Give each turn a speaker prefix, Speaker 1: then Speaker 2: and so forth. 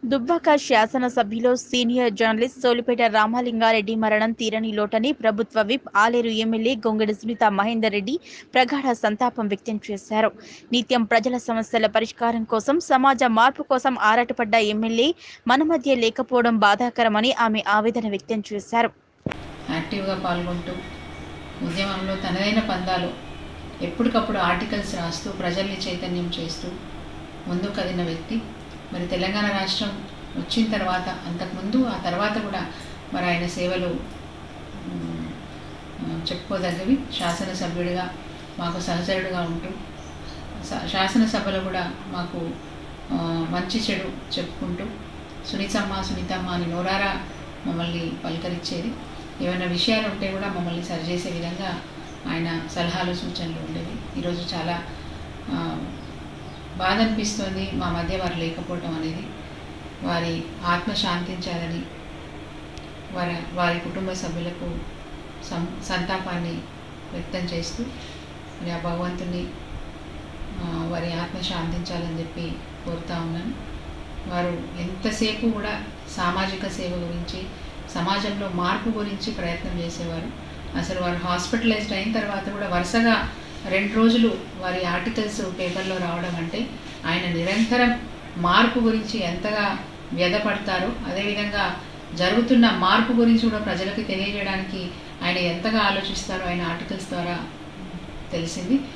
Speaker 1: దుబ్బాక శాసనసభ్యులు senior journalist Solipeta Ramalinga Reddy మరణం తీరని లోటని ప్రభుత్వ విప్ ఆలేరు ఎమ్మెల్యే గొంగడి సునీత మహేందర్ రెడ్డి ప్రగాఢ సంతాపం వ్యక్తం చేశారు నిత్యం ప్రజల సమస్యల పరిష్కారం కోసం సమాజ మార్పు కోసం ఆరాటపడ్డ ఎమ్మెల్యే మన మధ్య లేకపోవడం బాధాకరమని ఆమె ఆవేదన వ్యక్తం చేశారు
Speaker 2: యాక్టివ్గా పాల్గొంటూ ఉద్యమంలో తనదైన పందాలు ఎప్పటికప్పుడు ఆర్టికల్స్ రాస్తూ ప్రజల్ని చైతన్యం చేస్తూ ముందుకు కదిన వ్యక్తి మరి తెలంగాణ రాష్ట్రం వచ్చిన తర్వాత అంతకుముందు ఆ తర్వాత కూడా మరి ఆయన సేవలు మ్, ఆ, చెప్పుకోదగ్గవి శాసనసభ్యుడిగా మాకు సహచరుడిగా ఉంటూ శా- శాసనసభలో కూడా మాకు ఆ, మంచి చెడు చెప్పుకుంటూ సునీతమ్మ సునీతమ్మ అని నోరారా మమ్మల్ని పలకరించేది ఏమైనా విషయాలు ఉంటే కూడా మమ్మల్ని సరిచేసే విధంగా ఆయన సలహాలు సూచనలు ఉండేవి ఈరోజు చాలా ఆ, బాధ అనిపిస్తోంది మా మధ్య వారు లేకపోవటం అనేది వారి ఆత్మ శాంతించాలని వారి వారి కుటుంబ సభ్యులకు సం సంతాపాన్ని వ్యక్తం చేస్తూ మరి ఆ భగవంతుని ఆ, వారి ఆత్మ శాంతించాలని చెప్పి కోరుతా ఉన్నాను వారు ఎంతసేపు కూడా సామాజిక సేవ గురించి సమాజంలో మార్పు గురించి ప్రయత్నం చేసేవారు అసలు వారు హాస్పిటలైజ్డ్ అయిన తర్వాత కూడా వరుసగా రెండు రోజులు వారి ఆర్టికల్స్ పేపర్లో రావడం అంటే ఆయన నిరంతరం మార్పు గురించి ఎంతగా వ్యధపడతారో అదేవిధంగా జరుగుతున్న మార్పు గురించి కూడా ప్రజలకు తెలియజేయడానికి ఆయన ఎంతగా ఆలోచిస్తారో ఆయన ఆర్టికల్స్ ద్వారా తెలిసింది